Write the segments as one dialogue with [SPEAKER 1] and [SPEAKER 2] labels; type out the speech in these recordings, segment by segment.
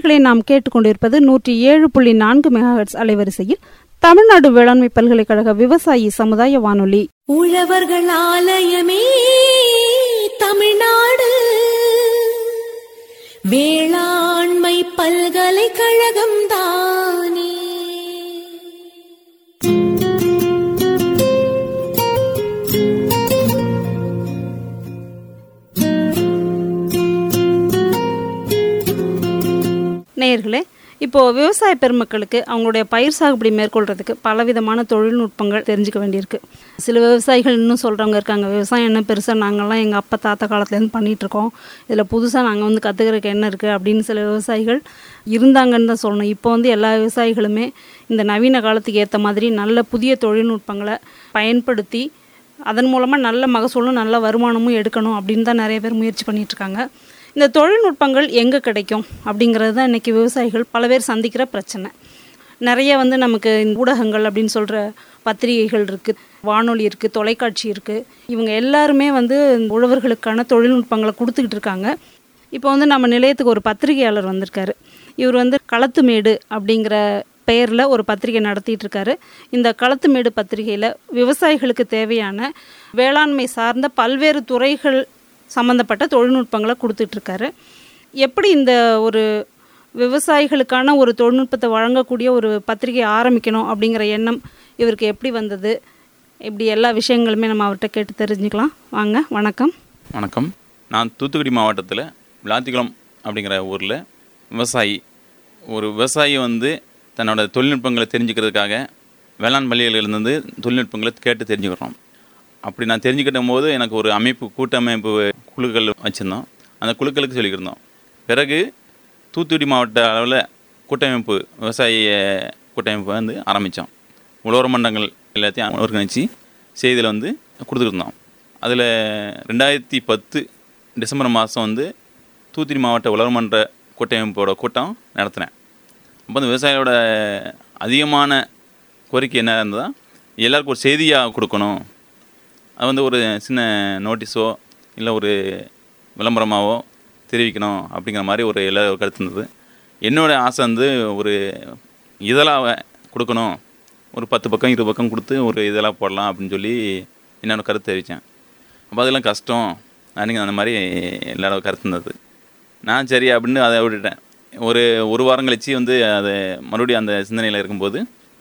[SPEAKER 1] நேர்களை நாம் கேட்டுக்கொண்டிருப்பது நூற்றி ஏழு புள்ளி நான்கு மெகாஹெட்ஸ் அலைவரிசையில் தமிழ்நாடு வேளாண்மை பல்கலைக்கழக விவசாயி சமுதாய வானொலி
[SPEAKER 2] உழவர்கள் ஆலயமே தமிழ்நாடு வேளாண்மை பல்கலைக்கழகம் தானே
[SPEAKER 1] நேயர்களே இப்போ விவசாய பெருமக்களுக்கு அவங்களுடைய பயிர் சாகுபடி மேற்கொள்றதுக்கு பலவிதமான தொழில்நுட்பங்கள் தெரிஞ்சுக்க வேண்டியிருக்கு சில விவசாயிகள் இன்னும் சொல்கிறவங்க இருக்காங்க விவசாயம் என்ன பெருசாக நாங்கள்லாம் எங்கள் அப்பா தாத்தா காலத்துலேருந்து பண்ணிட்டு இருக்கோம் இதில் புதுசாக நாங்கள் வந்து கற்றுக்கிறதுக்கு என்ன இருக்குது அப்படின்னு சில விவசாயிகள் இருந்தாங்கன்னு தான் சொல்லணும் இப்போ வந்து எல்லா விவசாயிகளுமே இந்த நவீன காலத்துக்கு ஏற்ற மாதிரி நல்ல புதிய தொழில்நுட்பங்களை பயன்படுத்தி அதன் மூலமாக நல்ல மகசூலும் நல்ல வருமானமும் எடுக்கணும் அப்படின்னு தான் நிறைய பேர் முயற்சி பண்ணிட்டு இருக்காங்க இந்த தொழில்நுட்பங்கள் எங்கே கிடைக்கும் அப்படிங்கிறது தான் இன்றைக்கி விவசாயிகள் பல பேர் சந்திக்கிற பிரச்சனை நிறைய வந்து நமக்கு இந்த ஊடகங்கள் அப்படின்னு சொல்கிற பத்திரிகைகள் இருக்குது வானொலி இருக்குது தொலைக்காட்சி இருக்குது இவங்க எல்லாருமே வந்து உழவர்களுக்கான தொழில்நுட்பங்களை கொடுத்துக்கிட்டு இருக்காங்க இப்போ வந்து நம்ம நிலையத்துக்கு ஒரு பத்திரிகையாளர் வந்திருக்காரு இவர் வந்து களத்துமேடு அப்படிங்கிற பெயரில் ஒரு பத்திரிகை நடத்திட்டு இருக்காரு இந்த களத்துமேடு பத்திரிகையில் விவசாயிகளுக்கு தேவையான வேளாண்மை சார்ந்த பல்வேறு துறைகள் சம்மந்தப்பட்ட தொழில்நுட்பங்களை கொடுத்துட்ருக்காரு எப்படி இந்த ஒரு விவசாயிகளுக்கான ஒரு தொழில்நுட்பத்தை வழங்கக்கூடிய ஒரு பத்திரிகை ஆரம்பிக்கணும் அப்படிங்கிற எண்ணம் இவருக்கு எப்படி வந்தது இப்படி எல்லா விஷயங்களுமே நம்ம அவர்கிட்ட கேட்டு தெரிஞ்சுக்கலாம் வாங்க வணக்கம்
[SPEAKER 3] வணக்கம் நான் தூத்துக்குடி மாவட்டத்தில் விளாத்திக்குளம் அப்படிங்கிற ஊரில் விவசாயி ஒரு விவசாயி வந்து தன்னோட தொழில்நுட்பங்களை தெரிஞ்சுக்கிறதுக்காக வேளாண் பள்ளிகளிலிருந்து தொழில்நுட்பங்களை கேட்டு தெரிஞ்சுக்கிறோம் அப்படி நான் தெரிஞ்சுக்கிட்ட போது எனக்கு ஒரு அமைப்பு கூட்டமைப்பு குழுக்கள் வச்சுருந்தோம் அந்த குழுக்களுக்கு சொல்லிக்கிருந்தோம் பிறகு தூத்துக்குடி மாவட்ட அளவில் கூட்டமைப்பு விவசாய கூட்டமைப்பு வந்து ஆரம்பித்தோம் உழவர் மண்டங்கள் எல்லாத்தையும் ஒருங்கிணைச்சி செய்தியில் வந்து கொடுத்துருந்தோம் அதில் ரெண்டாயிரத்தி பத்து டிசம்பர் மாதம் வந்து தூத்துக்குடி மாவட்ட உழவர் மன்ற கூட்டமைப்போட கூட்டம் நடத்தினேன் அப்போ அந்த விவசாயியோட அதிகமான கோரிக்கை என்ன இருந்ததா எல்லாருக்கும் ஒரு செய்தியாக கொடுக்கணும் அது வந்து ஒரு சின்ன நோட்டீஸோ இல்லை ஒரு விளம்பரமாவோ தெரிவிக்கணும் அப்படிங்கிற மாதிரி ஒரு எல்லா கருத்து இருந்தது என்னோட ஆசை வந்து ஒரு இதழாக கொடுக்கணும் ஒரு பத்து பக்கம் இருபது பக்கம் கொடுத்து ஒரு இதழாக போடலாம் அப்படின்னு சொல்லி என்னோட கருத்து தெரிவித்தேன் அப்போ அதெல்லாம் கஷ்டம் அப்படிங்கிற அந்த மாதிரி எல்லாரோட கருத்து இருந்தது நான் சரி அப்படின்னு அதை விட்டுட்டேன் ஒரு ஒரு வாரம் கழிச்சு வந்து அதை மறுபடியும் அந்த சிந்தனையில் இருக்கும்போது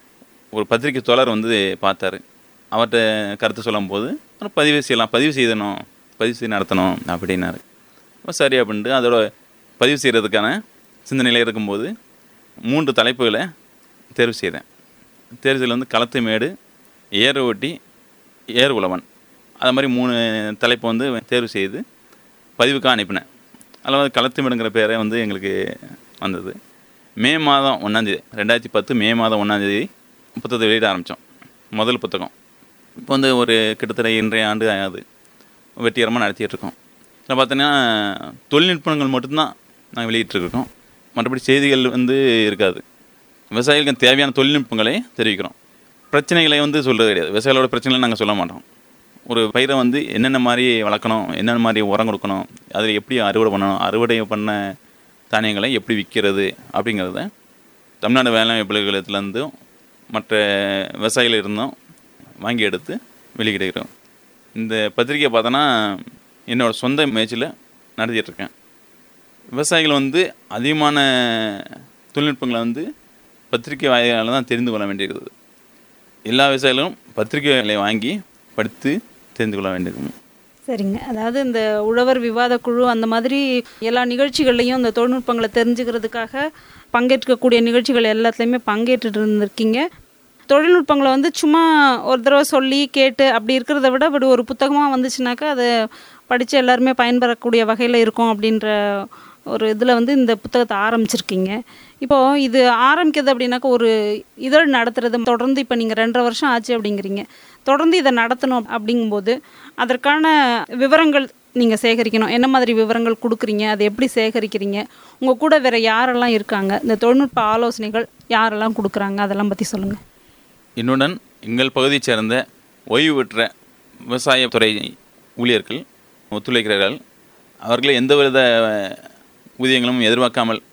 [SPEAKER 3] ஒரு பத்திரிக்கை தோழர் வந்து பார்த்தாரு அவர்கிட்ட கருத்து சொல்லும்போது அப்புறம் பதிவு செய்யலாம் பதிவு செய்யணும் பதிவு செய்து நடத்தணும் அப்படின்னாரு அப்போ சரி அப்படின்ட்டு அதோட பதிவு செய்கிறதுக்கான சிந்தனையில் இருக்கும்போது மூன்று தலைப்புகளை தேர்வு செய்தேன் தேர்வு செய்யல வந்து களத்து மேடு ஏர் ஓட்டி ஏர் உழவன் அது மாதிரி மூணு தலைப்பை வந்து தேர்வு செய்து பதிவுக்காக அனுப்பினேன் அதில் வந்து களத்து மேடுங்கிற பேரே வந்து எங்களுக்கு வந்தது மே மாதம் ஒன்றாந்தேதி ரெண்டாயிரத்தி பத்து மே மாதம் ஒன்றாந்தேதி புத்தகத்தை வெளியிட ஆரம்பித்தோம் முதல் புத்தகம் இப்போ வந்து ஒரு கிட்டத்தட்ட இன்றைய ஆண்டு ஆகுது வெற்றிகரமாக நடத்திட்டு இருக்கோம் இதில் பார்த்தீங்கன்னா தொழில்நுட்பங்கள் மட்டும்தான் நாங்கள் வெளியிட்டிருக்கோம் மற்றபடி செய்திகள் வந்து இருக்காது விவசாயிகளுக்கு தேவையான தொழில்நுட்பங்களை தெரிவிக்கிறோம் பிரச்சனைகளை வந்து சொல்கிறது கிடையாது விவசாயிகளோட பிரச்சனைகளை நாங்கள் சொல்ல மாட்டோம் ஒரு பயிரை வந்து என்னென்ன மாதிரி வளர்க்கணும் என்னென்ன மாதிரி உரம் கொடுக்கணும் அதில் எப்படி அறுவடை பண்ணணும் அறுவடை பண்ண தானியங்களை எப்படி விற்கிறது அப்படிங்கிறத தமிழ்நாடு வேளாண் பல்கலைக்கழகத்துலேருந்தும் மற்ற விவசாயிகள் இருந்தும் வாங்கி எடுத்து வெளியிடுகிறோம் இந்த பத்திரிக்கை பார்த்தோன்னா என்னோடய சொந்த முயற்சியில் நடத்திட்டுருக்கேன் விவசாயிகள் வந்து அதிகமான தொழில்நுட்பங்களை வந்து பத்திரிக்கை வாயிலால் தான் தெரிந்து கொள்ள வேண்டியிருக்குது எல்லா விவசாயிகளும் பத்திரிகைகளை வாங்கி படித்து தெரிந்து கொள்ள வேண்டியிருக்கும்
[SPEAKER 1] சரிங்க அதாவது இந்த உழவர் விவாத குழு அந்த மாதிரி எல்லா நிகழ்ச்சிகள்லையும் இந்த தொழில்நுட்பங்களை தெரிஞ்சுக்கிறதுக்காக பங்கேற்கக்கூடிய நிகழ்ச்சிகள் எல்லாத்துலேயுமே பங்கேற்றுட்டு இருந்திருக்கீங்க தொழில்நுட்பங்களை வந்து சும்மா ஒரு தடவை சொல்லி கேட்டு அப்படி இருக்கிறத விட இப்படி ஒரு புத்தகமாக வந்துச்சுனாக்கா அதை படித்து எல்லாருமே பயன்பெறக்கூடிய வகையில் இருக்கும் அப்படின்ற ஒரு இதில் வந்து இந்த புத்தகத்தை ஆரம்பிச்சிருக்கீங்க இப்போது இது ஆரம்பிக்கிறது அப்படின்னாக்கா ஒரு இதழ் நடத்துறது தொடர்ந்து இப்போ நீங்கள் ரெண்டரை வருஷம் ஆச்சு அப்படிங்கிறீங்க தொடர்ந்து இதை நடத்தணும் அப்படிங்கும்போது அதற்கான விவரங்கள் நீங்கள் சேகரிக்கணும் என்ன மாதிரி விவரங்கள் கொடுக்குறீங்க அதை எப்படி சேகரிக்கிறீங்க உங்கள் கூட வேறு யாரெல்லாம் இருக்காங்க இந்த தொழில்நுட்ப ஆலோசனைகள் யாரெல்லாம் கொடுக்குறாங்க அதெல்லாம் பற்றி சொல்லுங்கள்
[SPEAKER 3] என்னுடன் எங்கள் பகுதியைச் சேர்ந்த ஓய்வு பெற்ற விவசாயத்துறை ஊழியர்கள் ஒத்துழைக்கிறார்கள் அவர்கள் எந்தவித ஊதியங்களும் எதிர்பார்க்காமல்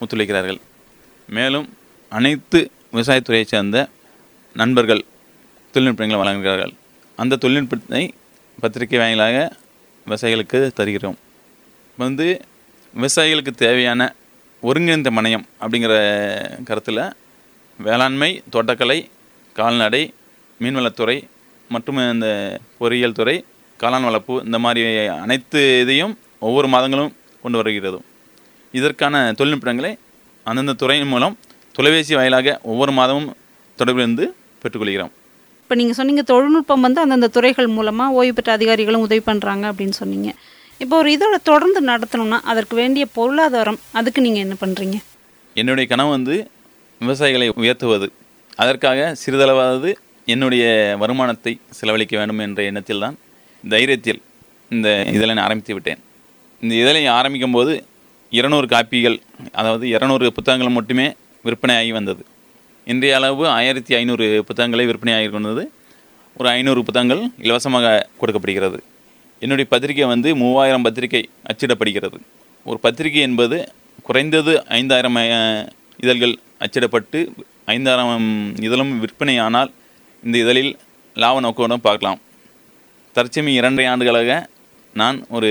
[SPEAKER 3] ஒத்துழைக்கிறார்கள் மேலும் அனைத்து விவசாயத்துறையைச் சேர்ந்த நண்பர்கள் தொழில்நுட்பங்களை வழங்குகிறார்கள் அந்த தொழில்நுட்பத்தை பத்திரிகை வாயிலாக விவசாயிகளுக்கு தருகிறோம் வந்து விவசாயிகளுக்கு தேவையான ஒருங்கிணைந்த மனையம் அப்படிங்கிற கருத்தில் வேளாண்மை தோட்டக்கலை கால்நடை மீன்வளத்துறை மற்றும் இந்த பொறியியல் துறை காளான் வளர்ப்பு இந்த மாதிரி அனைத்து இதையும் ஒவ்வொரு மாதங்களும் கொண்டு வருகிறது இதற்கான தொழில்நுட்பங்களை அந்தந்த துறையின் மூலம் தொலைபேசி வாயிலாக ஒவ்வொரு மாதமும் தொடர்பிலிருந்து பெற்றுக்கொள்கிறோம்
[SPEAKER 1] இப்போ நீங்கள் சொன்னீங்க தொழில்நுட்பம் வந்து அந்தந்த துறைகள் மூலமாக ஓய்வு பெற்ற அதிகாரிகளும் உதவி பண்ணுறாங்க அப்படின்னு சொன்னீங்க இப்போ ஒரு இதோட தொடர்ந்து நடத்தணும்னா அதற்கு வேண்டிய பொருளாதாரம் அதுக்கு நீங்கள் என்ன பண்ணுறீங்க
[SPEAKER 3] என்னுடைய கனவு வந்து விவசாயிகளை உயர்த்துவது அதற்காக சிறிதளவாவது என்னுடைய வருமானத்தை செலவழிக்க வேண்டும் என்ற எண்ணத்தில் தான் தைரியத்தில் இந்த இதழை நான் ஆரம்பித்து விட்டேன் இந்த இதழை ஆரம்பிக்கும் போது இருநூறு காப்பிகள் அதாவது இருநூறு புத்தகங்கள் மட்டுமே விற்பனையாகி வந்தது இன்றைய அளவு ஆயிரத்தி ஐநூறு புத்தகங்களை விற்பனையாகி கொண்டது ஒரு ஐநூறு புத்தகங்கள் இலவசமாக கொடுக்கப்படுகிறது என்னுடைய பத்திரிகை வந்து மூவாயிரம் பத்திரிகை அச்சிடப்படுகிறது ஒரு பத்திரிகை என்பது குறைந்தது ஐந்தாயிரம் அஹ், இதழ்கள் அச்சிடப்பட்டு ஐந்தாயிரம் இதழும் விற்பனையானால் இந்த இதழில் லாப நோக்கோடும் பார்க்கலாம் தற்சமயம் இரண்டரை ஆண்டுகளாக நான் ஒரு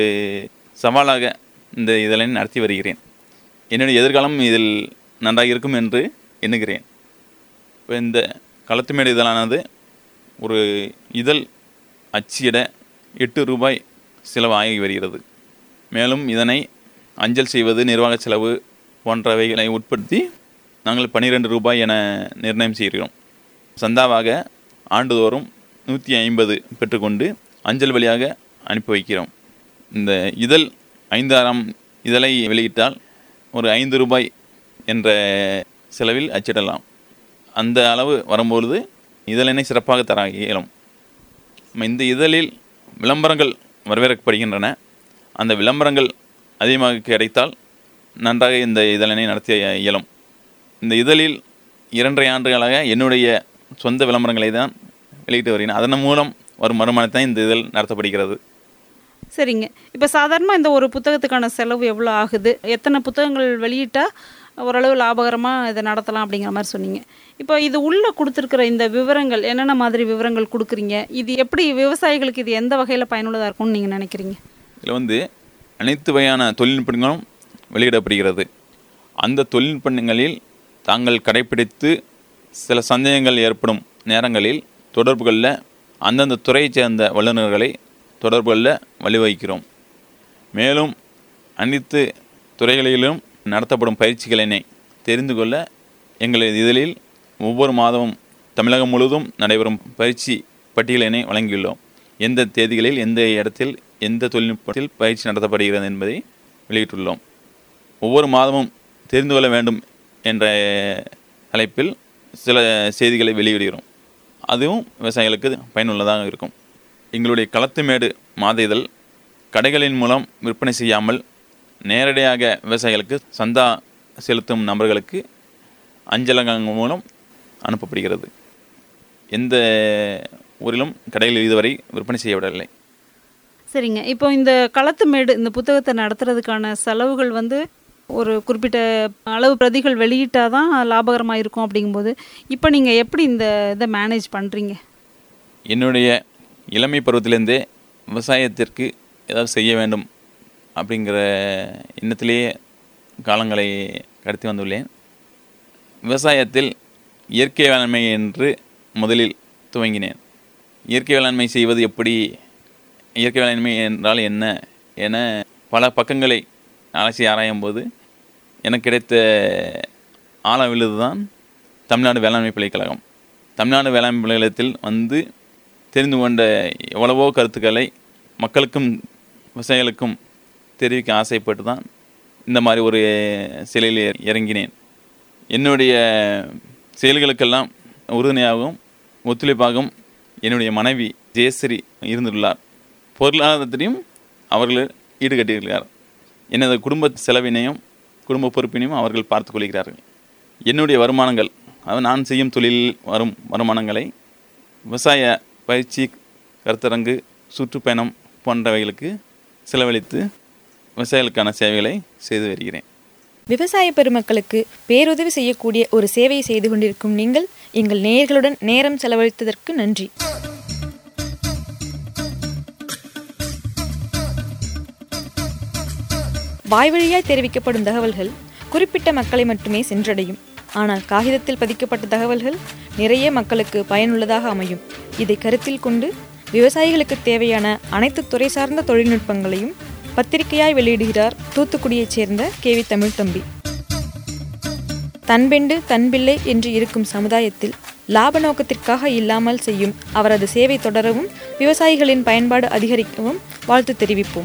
[SPEAKER 3] சவாலாக இந்த இதழை நடத்தி வருகிறேன் என்னுடைய எதிர்காலம் இதில் நன்றாக இருக்கும் என்று எண்ணுகிறேன் இப்போ இந்த களத்துமேடு இதழானது ஒரு இதழ் அச்சிட எட்டு ரூபாய் செலவாகி வருகிறது மேலும் இதனை அஞ்சல் செய்வது நிர்வாக செலவு போன்றவைகளை உட்படுத்தி நாங்கள் பன்னிரெண்டு ரூபாய் என நிர்ணயம் செய்கிறோம் சந்தாவாக ஆண்டுதோறும் நூற்றி ஐம்பது பெற்றுக்கொண்டு அஞ்சல் வழியாக அனுப்பி வைக்கிறோம் இந்த இதழ் ஐந்தாயிரம் இதழை வெளியிட்டால் ஒரு ஐந்து ரூபாய் என்ற செலவில் அச்சிடலாம் அந்த அளவு வரும்பொழுது இதழினை சிறப்பாக தர இயலும் நம்ம இந்த இதழில் விளம்பரங்கள் வரவேற்கப்படுகின்றன அந்த விளம்பரங்கள் அதிகமாக கிடைத்தால் நன்றாக இந்த இதழினை நடத்த இயலும் இந்த இதழில் இரண்டரை ஆண்டுகளாக என்னுடைய சொந்த விளம்பரங்களை தான் வெளியிட்டு வருகிறேன் அதன் மூலம் வரும் வருமானத்தை இந்த இதழ் நடத்தப்படுகிறது
[SPEAKER 1] சரிங்க இப்போ சாதாரணமாக இந்த ஒரு புத்தகத்துக்கான செலவு எவ்வளோ ஆகுது எத்தனை புத்தகங்கள் வெளியிட்டா ஓரளவு லாபகரமாக இதை நடத்தலாம் அப்படிங்கிற மாதிரி சொன்னீங்க இப்போ இது உள்ளே கொடுத்துருக்குற இந்த விவரங்கள் என்னென்ன மாதிரி விவரங்கள் கொடுக்குறீங்க இது எப்படி விவசாயிகளுக்கு இது எந்த வகையில் பயனுள்ளதாக இருக்கும்னு நீங்கள் நினைக்கிறீங்க
[SPEAKER 3] இதில் வந்து அனைத்து வகையான தொழில்நுட்பங்களும் வெளியிடப்படுகிறது அந்த தொழில்நுட்பங்களில் தாங்கள் கடைப்பிடித்து சில சந்தேகங்கள் ஏற்படும் நேரங்களில் தொடர்புகளில் அந்தந்த துறையைச் சேர்ந்த வல்லுநர்களை தொடர்புகளில் வழிவகிக்கிறோம் மேலும் அனைத்து துறைகளிலும் நடத்தப்படும் பயிற்சிகளினை தெரிந்து கொள்ள எங்களது இதழில் ஒவ்வொரு மாதமும் தமிழகம் முழுவதும் நடைபெறும் பயிற்சி பட்டியலினை வழங்கியுள்ளோம் எந்த தேதிகளில் எந்த இடத்தில் எந்த தொழில்நுட்பத்தில் பயிற்சி நடத்தப்படுகிறது என்பதை வெளியிட்டுள்ளோம் ஒவ்வொரு மாதமும் தெரிந்து கொள்ள வேண்டும் என்ற தலைப்பில் சில செய்திகளை வெளியிடுகிறோம் அதுவும் விவசாயிகளுக்கு பயனுள்ளதாக இருக்கும் எங்களுடைய களத்துமேடு மாத இதழ் கடைகளின் மூலம் விற்பனை செய்யாமல் நேரடியாக விவசாயிகளுக்கு சந்தா செலுத்தும் நபர்களுக்கு அஞ்சலகங்கள் மூலம் அனுப்பப்படுகிறது எந்த ஊரிலும் கடையில் இதுவரை விற்பனை செய்யப்படவில்லை
[SPEAKER 1] சரிங்க இப்போ இந்த களத்து மேடு இந்த புத்தகத்தை நடத்துறதுக்கான செலவுகள் வந்து ஒரு குறிப்பிட்ட அளவு பிரதிகள் வெளியிட்டால் தான் லாபகரமாக இருக்கும் அப்படிங்கும்போது இப்போ நீங்கள் எப்படி இந்த இதை மேனேஜ் பண்ணுறீங்க
[SPEAKER 3] என்னுடைய இளமை பருவத்திலேருந்தே விவசாயத்திற்கு ஏதாவது செய்ய வேண்டும் அப்படிங்கிற எண்ணத்திலேயே காலங்களை கடத்தி வந்துள்ளேன் விவசாயத்தில் இயற்கை வேளாண்மை என்று முதலில் துவங்கினேன் இயற்கை வேளாண்மை செய்வது எப்படி இயற்கை வேளாண்மை என்றால் என்ன என பல பக்கங்களை அலசி ஆராயும் போது எனக்கு கிடைத்த ஆழ விழுது தான் தமிழ்நாடு வேளாண்மை பல்கலைக்கழகம் தமிழ்நாடு வேளாண்மை பல்கலைக்கழகத்தில் வந்து தெரிந்து கொண்ட எவ்வளவோ கருத்துக்களை மக்களுக்கும் விவசாயிகளுக்கும் தெரிவிக்க ஆசைப்பட்டு தான் இந்த மாதிரி ஒரு செயலில் இற- இறங்கினேன் என்னுடைய செயல்களுக்கெல்லாம் உறுதுணையாகவும் ஒத்துழைப்பாகவும் என்னுடைய மனைவி ஜெயஸ்ரீ இருந்துள்ளார் பொருளாதாரத்திலையும் அவர்கள் ஈடுகட்டியுள்ளார் எனது குடும்ப செலவினையும் குடும்ப பொறுப்பினையும் அவர்கள் பார்த்துக் கொள்கிறார்கள் என்னுடைய வருமானங்கள் அதாவது நான் செய்யும் தொழிலில் வரும் வருமானங்களை விவசாய பயிற்சி கருத்தரங்கு சுற்றுப்பயணம் போன்றவைகளுக்கு செலவழித்து விவசாயிகளுக்கான சேவைகளை செய்து வருகிறேன்
[SPEAKER 4] விவசாய பெருமக்களுக்கு பேருதவி செய்யக்கூடிய ஒரு சேவையை செய்து கொண்டிருக்கும் நீங்கள் எங்கள் நேயர்களுடன் நேரம் செலவழித்ததற்கு நன்றி வாய்வழியாய் தெரிவிக்கப்படும் தகவல்கள் குறிப்பிட்ட மக்களை மட்டுமே சென்றடையும் ஆனால் காகிதத்தில் பதிக்கப்பட்ட தகவல்கள் நிறைய மக்களுக்கு பயனுள்ளதாக அமையும் இதை கருத்தில் கொண்டு விவசாயிகளுக்கு தேவையான அனைத்து துறை சார்ந்த தொழில்நுட்பங்களையும் பத்திரிகையாய் வெளியிடுகிறார் தூத்துக்குடியைச் சேர்ந்த கேவி தமிழ் தம்பி தன்பெண்டு தன்பிள்ளை என்று இருக்கும் சமுதாயத்தில் லாப நோக்கத்திற்காக இல்லாமல் செய்யும் அவரது சேவை தொடரவும் விவசாயிகளின் பயன்பாடு அதிகரிக்கவும் வாழ்த்து தெரிவிப்போம்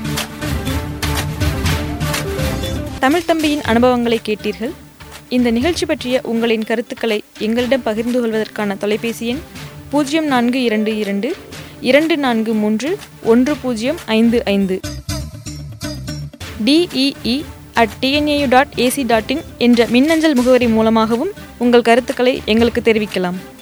[SPEAKER 4] தமிழ் தம்பியின் அனுபவங்களை கேட்டீர்கள் இந்த நிகழ்ச்சி பற்றிய உங்களின் கருத்துக்களை எங்களிடம் பகிர்ந்து கொள்வதற்கான தொலைபேசி எண் பூஜ்ஜியம் நான்கு இரண்டு இரண்டு இரண்டு நான்கு மூன்று ஒன்று பூஜ்ஜியம் ஐந்து ஐந்து DEE at TNAU dot AC dot in என்ற மின்னஞ்சல் முகவரி மூலமாகவும் உங்கள் கருத்துக்களை எங்களுக்கு தெரிவிக்கலாம்